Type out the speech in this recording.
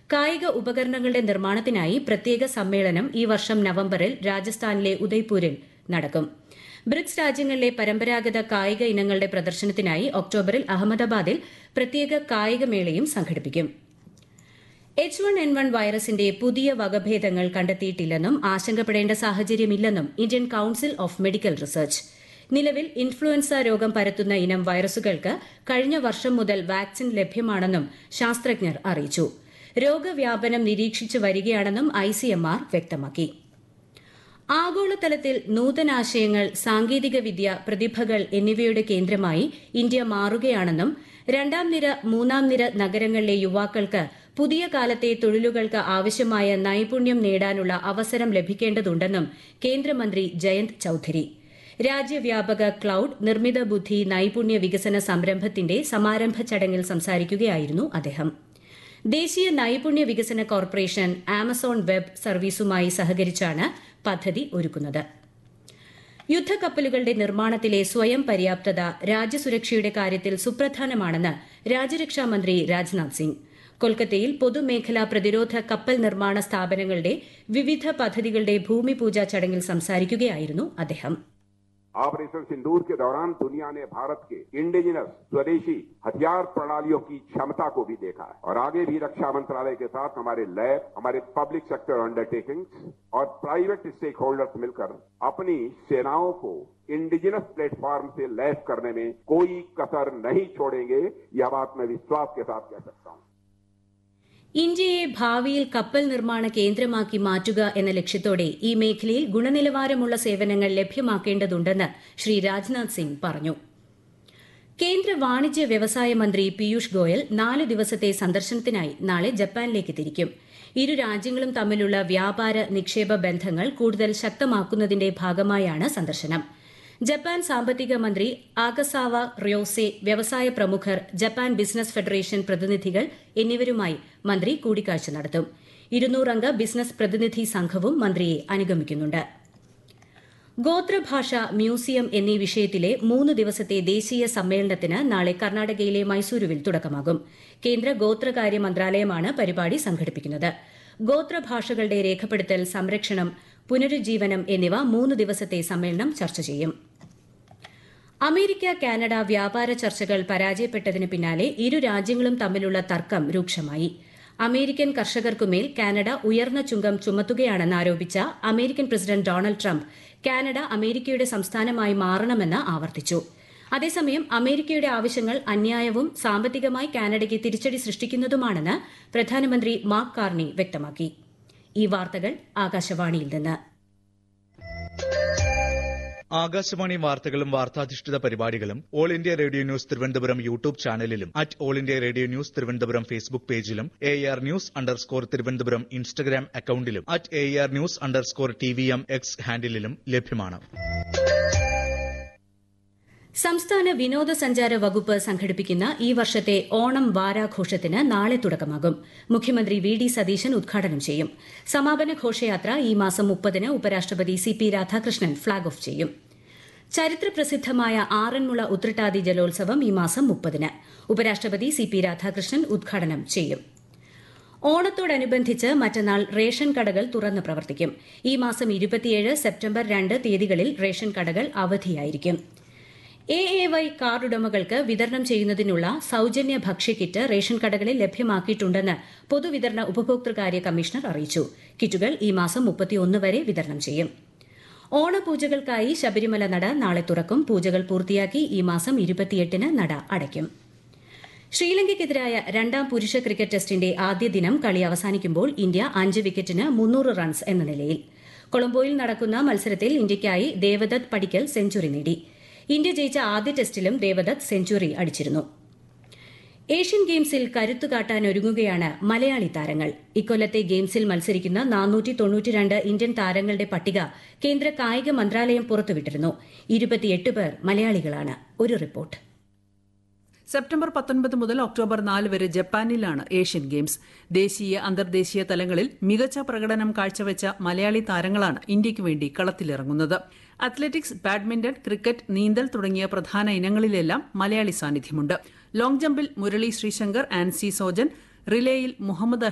കായിക ഉപകരണങ്ങളുടെ നിർമ്മാണത്തിനായി പ്രത്യേക സമ്മേളനം ഈ വർഷം നവംബറിൽ രാജസ്ഥാനിലെ ഉദയ്പൂരിൽ നടക്കും ബ്രിക്സ് രാജ്യങ്ങളിലെ പരമ്പരാഗത കായിക ഇനങ്ങളുടെ പ്രദർശനത്തിനായി ഒക്ടോബറിൽ അഹമ്മദാബാദിൽ പ്രത്യേക കായികമേളയും സംഘടിപ്പിക്കും എച്ച് വൺ എൻ വൺ വൈറസിന്റെ പുതിയ വകഭേദങ്ങൾ കണ്ടെത്തിയിട്ടില്ലെന്നും ആശങ്കപ്പെടേണ്ട സാഹചര്യമില്ലെന്നും Indian council of medical research നിലവിൽ ഇൻഫ്ലുവൻസ രോഗം പരത്തുന്ന ഇനം വൈറസുകൾക്ക് കഴിഞ്ഞ വർഷം മുതൽ വാക്സിൻ ലഭ്യമാണെന്നും ശാസ്ത്രജ്ഞർ അറിയിച്ചു രോഗവ്യാപനം നിരീക്ഷിച്ചു വരികയാണെന്നും ഐസിഎംആർ വ്യക്തമാക്കി ആഗോളതലത്തിൽ നൂതനാശയങ്ങൾ സാങ്കേതികവിദ്യ പ്രതിഭകൾ എന്നിവയുടെ കേന്ദ്രമായി ഇന്ത്യ മാറുകയാണെന്നും രണ്ടാം നിര മൂന്നാം നിര നഗരങ്ങളിലെ യുവാക്കൾക്ക് പുതിയ കാലത്തെ തൊഴിലുകൾക്ക് ആവശ്യമായ നൈപുണ്യം നേടാനുള്ള അവസരം ലഭിക്കേണ്ടതുണ്ടെന്നും കേന്ദ്രമന്ത്രി ജയന്ത് ചൌധരി രാജ്യവ്യാപക ക്ലൌഡ് നിർമ്മിത ബുദ്ധി നൈപുണ്യ വികസന സംരംഭത്തിന്റെ സമാരംഭ ചടങ്ങിൽ സംസാരിക്കുകയായിരുന്നു അദ്ദേഹം ദേശീയ നൈപുണ്യ വികസന കോർപ്പറേഷൻ ആമസോൺ വെബ് സർവീസുമായി സഹകരിച്ചാണ് പദ്ധതി ഒരുക്കുന്നത് യുദ്ധക്കപ്പലുകളുടെ നിർമ്മാണത്തിലെ സ്വയം പര്യാപ്തത രാജ്യസുരക്ഷയുടെ കാര്യത്തിൽ സുപ്രധാനമാണെന്ന് രാജ്യരക്ഷാമന്ത്രി രാജ്നാഥ് സിംഗ് കൊൽക്കത്തയിൽ പൊതുമേഖലാ പ്രതിരോധ കപ്പൽ നിർമ്മാണ സ്ഥാപനങ്ങളുടെ വിവിധ പദ്ധതികളുടെ ഭൂമിപൂജ ചടങ്ങിൽ സംസാരിക്കുകയായിരുന്നു അദ്ദേഹം ऑपरेशन सिंदूर के दौरान दुनिया ने भारत के इंडिजिनस स्वदेशी हथियार प्रणालियों की क्षमता को भी देखा है और आगे भी रक्षा मंत्रालय के साथ हमारे लैब हमारे पब्लिक सेक्टर अंडरटेकिंग्स और प्राइवेट स्टेक होल्डर्स मिलकर अपनी सेनाओं को इंडिजिनस प्लेटफॉर्म से लैस करने में कोई कसर नहीं छोड़ेंगे यह बात मैं विश्वास के साथ कह सकता हूं ഇന്ത്യയെ ഭാവിയിൽ കപ്പൽ നിർമ്മാണ കേന്ദ്രമാക്കി മാറ്റുക എന്ന ലക്ഷ്യത്തോടെ ഈ മേഖലയിൽ ഗുണനിലവാരമുള്ള സേവനങ്ങൾ ലഭ്യമാക്കേണ്ടതുണ്ടെന്ന് ശ്രീ രാജ്നാഥ് സിംഗ് പറഞ്ഞു കേന്ദ്ര വാണിജ്യ വ്യവസായ മന്ത്രി പീയൂഷ് ഗോയൽ നാല് ദിവസത്തെ സന്ദർശനത്തിനായി നാളെ ജപ്പാനിലേക്ക് തിരിക്കും ഇരു രാജ്യങ്ങളും തമ്മിലുള്ള വ്യാപാര നിക്ഷേപ ബന്ധങ്ങൾ കൂടുതൽ ശക്തമാക്കുന്നതിന്റെ ഭാഗമായാണ് സന്ദർശനം ജപ്പാൻ സാമ്പത്തിക മന്ത്രി ആകസാവ റിയോസെ വ്യവസായ പ്രമുഖർ ജപ്പാൻ ബിസിനസ് ഫെഡറേഷൻ പ്രതിനിധികൾ എന്നിവരുമായി മന്ത്രി കൂടിക്കാഴ്ച നടത്തും ഇരുന്നൂറംഗ ബിസിനസ് പ്രതിനിധി സംഘവും മന്ത്രിയെ അനുഗമിക്കുന്നുണ്ട് ഗോത്രഭാഷ മ്യൂസിയം എന്നീ വിഷയത്തിലെ മൂന്ന് ദിവസത്തെ ദേശീയ സമ്മേളനത്തിന് നാളെ കർണാടകയിലെ മൈസൂരുവിൽ തുടക്കമാകും കേന്ദ്ര ഗോത്രകാര്യ മന്ത്രാലയമാണ് പരിപാടി സംഘടിപ്പിക്കുന്നത് ഗോത്രഭാഷകളുടെ രേഖപ്പെടുത്തൽ സംരക്ഷണം പുനരുജ്ജീവനം എന്നിവ മൂന്ന് ദിവസത്തെ സമ്മേളനം ചർച്ച ചെയ്യും അമേരിക്ക കാനഡ വ്യാപാര ചർച്ചകൾ പരാജയപ്പെട്ടതിന് പിന്നാലെ ഇരു രാജ്യങ്ങളും തമ്മിലുള്ള തർക്കം രൂക്ഷമായി അമേരിക്കൻ കർഷകർക്കുമേൽ കാനഡ ഉയർന്ന ചുങ്കം ചുമത്തുകയാണെന്ന് ആരോപിച്ച American president Donald Trump Canada അമേരിക്കയുടെ സംസ്ഥാനമായി മാറണമെന്ന് ആവർത്തിച്ചു അതേസമയം അമേരിക്കയുടെ ആവശ്യങ്ങൾ അന്യായവും സാമ്പത്തികമായി കാനഡയ്ക്ക് തിരിച്ചടി സൃഷ്ടിക്കുന്നതുമാണെന്ന് പ്രധാനമന്ത്രി മാർക്ക് കാർണി വ്യക്തമാക്കി ഈ വാർത്തകൾ ആകാശവാണിയിൽ നിന്ന് ആകാശവാണി വാർത്തകളും വാർത്താധിഷ്ഠിത പരിപാടികളും All India Radio News Thiruvananthapuram YouTube ചാനലിലും at All India Radio News Thiruvananthapuram Facebook പേജിലും A R news underscore Thiruvananthapuram Instagram അക്കൌണ്ടിലും at A R news underscore T V M X ഹാൻഡിലും ലഭ്യമാണ് സംസ്ഥാന വിനോദസഞ്ചാര വകുപ്പ് സംഘടിപ്പിക്കുന്ന ഈ വർഷത്തെ ഓണം വാരാഘോഷത്തിന് നാളെ തുടക്കമാകും മുഖ്യമന്ത്രി വി ഡി സതീശൻ ഉദ്ഘാടനം ചെയ്യും സമാപന ഘോഷയാത്ര ഈ മാസം മുപ്പതിന് ഉപരാഷ്ട്രപതി C P Radhakrishnan flag off ചെയ്യും ചരിത്രപ്രസിദ്ധമായ ആറന്മുള ഉത്രട്ടാതി ജലോത്സവം ഈ മാസം മുപ്പതിന് ഉപരാഷ്ട്രപതി സി പി രാധാകൃഷ്ണൻ ഉദ്ഘാടനം ചെയ്യും ഓണത്തോടനുബന്ധിച്ച് മറ്റന്നാൾ റേഷൻ കടകൾ തുറന്ന് പ്രവർത്തിക്കും ഈ മാസം ഇരുപത്തിയേഴ് സെപ്റ്റംബർ രണ്ട് തീയതികളിൽ റേഷൻ കടകൾ അവധിയായിരിക്കും എ എ വൈ കാർഡുടമകൾക്ക് വിതരണം ചെയ്യുന്നതിനുള്ള സൌജന്യ ഭക്ഷ്യക്കിറ്റ് റേഷൻ കടകളിൽ ലഭ്യമാക്കിയിട്ടുണ്ടെന്ന് പൊതുവിതരണ ഉപഭോക്തൃകാര്യ കമ്മീഷണർ അറിയിച്ചു കിറ്റുകൾ ഈ മാസം മുപ്പത്തിയൊന്ന് വരെ വിതരണം ചെയ്യും ഓണപൂജകൾക്കായി ശബരിമല നട നാളെ തുറക്കും പൂജകൾ പൂർത്തിയാക്കി ഈ മാസം ഇരുപത്തിയെട്ടിന് നട അടയ്ക്കും ശ്രീലങ്കയ്ക്കെതിരായ രണ്ടാം പുരുഷ ക്രിക്കറ്റ് ടെസ്റ്റിന്റെ ആദ്യ ദിനം കളി അവസാനിക്കുമ്പോൾ ഇന്ത്യ അഞ്ച് വിക്കറ്റിന് മുന്നൂറ് റൺസ് എന്ന നിലയിൽ കൊളംബോയിൽ നടക്കുന്ന മത്സരത്തിൽ ഇന്ത്യയ്ക്കായി ദേവദത്ത് പടിക്കൽ സെഞ്ചുറി നേടി ഇന്ത്യ ജയിച്ച ആദ്യ ടെസ്റ്റിലും ദേവദത്ത് സെഞ്ചുറി അടിച്ചിരുന്നു ഏഷ്യൻ ഗെയിംസിൽ കരുത്തു കാട്ടാനൊരുങ്ങുകയാണ് മലയാളി താരങ്ങൾ ഇക്കൊല്ലത്തെ ഗെയിംസിൽ മത്സരിക്കുന്ന നാനൂറ്റി തൊണ്ണൂറ്റിരണ്ട് ഇന്ത്യൻ താരങ്ങളുടെ പട്ടിക കേന്ദ്ര കായിക മന്ത്രാലയം പുറത്തുവിട്ടിരുന്നു ഇരുപത്തിയെട്ട് പേർ മലയാളികളാണ് ഒരു റിപ്പോർട്ട് സെപ്റ്റംബർ പത്തൊൻപത് മുതൽ ഒക്ടോബർ നാല് വരെ ജപ്പാനിലാണ് ഏഷ്യൻ ഗെയിംസ് ദേശീയ അന്തർദേശീയ തലങ്ങളിൽ മികച്ച പ്രകടനം കാഴ്ചവെച്ച മലയാളി താരങ്ങളാണ് ഇന്ത്യയ്ക്ക് വേണ്ടി കളത്തിലിറങ്ങുന്നത് അത്ലറ്റിക്സ് ബാഡ്മിന്റൺ ക്രിക്കറ്റ് നീന്തൽ തുടങ്ങിയ പ്രധാന ഇനങ്ങളിലെല്ലാം മലയാളി സാന്നിധ്യമുണ്ട് ലോങ് ജമ്പിൽ മുരളി ശ്രീശങ്കർ ആൻസി സോജൻ റിലേയിൽ മുഹമ്മദ്